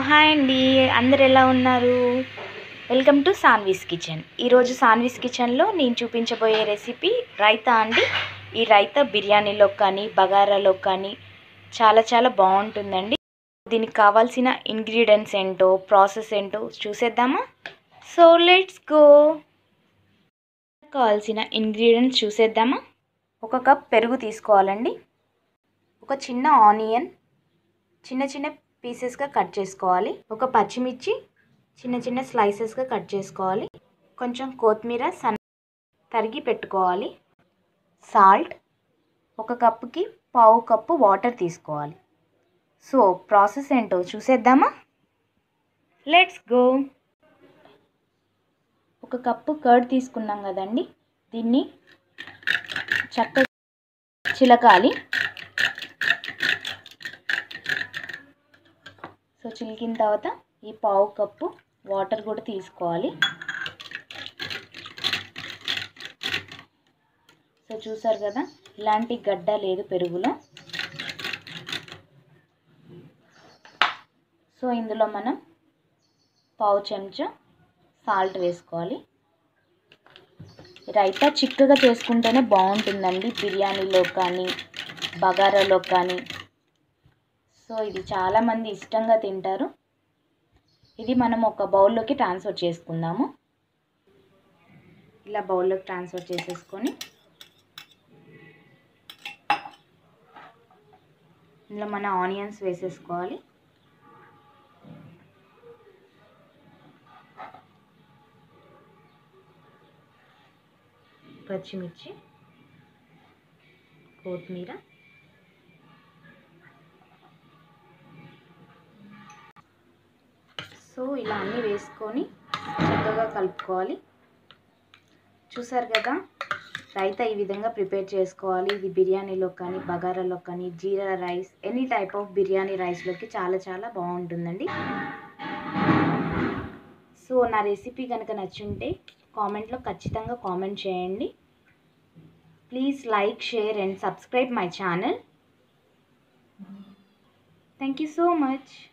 hi అండి అందరు ఎలా ఉన్నారు వెల్కమ్ టు సాన్వీస్ కిచెన్ ఈరోజు సాన్వీస్ కిచెన్లో నేను చూపించబోయే రెసిపీ రైతా అండి ఈ రైతా బిర్యానీలో కానీ బగారాలో కానీ చాలా చాలా బాగుంటుందండి దీనికి కావాల్సిన ఇంగ్రీడియంట్స్ ఏంటో ప్రాసెస్ ఏంటో చూసేద్దామా సో లెట్స్ గో కావాల్సిన ఇంగ్రీడియంట్స్ చూసేద్దామా ఒక కప్ పెరుగు తీసుకోవాలండి ఒక చిన్న ఆనియన్ చిన్న చిన్న పీసెస్గా కట్ చేసుకోవాలి ఒక పచ్చిమిర్చి చిన్న చిన్న స్లైసెస్గా కట్ చేసుకోవాలి కొంచెం కొత్తిమీర సన్న తరిగి పెట్టుకోవాలి సాల్ట్ ఒక కప్పుకి పావు కప్పు వాటర్ తీసుకోవాలి సో ప్రాసెస్ ఏంటో చూసేద్దామా లెట్స్ గో ఒక కప్పు కర్డ్ తీసుకున్నాం కదండి దీన్ని చక్కగా చిలకాలి సో చిలికిన తర్వాత ఈ పావు కప్పు వాటర్ కూడా తీసుకోవాలి సో చూసారు కదా ఇలాంటి గడ్డ లేదు పెరుగులో సో ఇందులో మనం పావు చెంచా సాల్ట్ వేసుకోవాలి రైతా చిక్కగా చేసుకుంటేనే బాగుంటుందండి బిర్యానీలో కానీ బగారాలో కానీ సో ఇది చాలామంది ఇష్టంగా తింటారు ఇది మనం ఒక బౌల్లోకి ట్రాన్స్ఫర్ చేసుకుందాము ఇలా బౌల్లోకి ట్రాన్స్ఫర్ చేసేసుకొని ఇందులో మన ఆనియన్స్ వేసేసుకోవాలి పచ్చిమిర్చి కొత్తిమీర సో ఇలా అన్నీ వేసుకొని చక్కగా కలుపుకోవాలి చూసారు కదా రైతా ఈ విధంగా ప్రిపేర్ చేసుకోవాలి ఇది బిర్యానీలో కానీ బగారాలో కానీ jeera rice any type of biryani రైస్లోకి చాలా చాలా బాగుంటుందండి సో నా రెసిపీ కనుక నచ్చుంటే కామెంట్లో ఖచ్చితంగా కామెంట్ చేయండి please like share and subscribe my channel thank you so much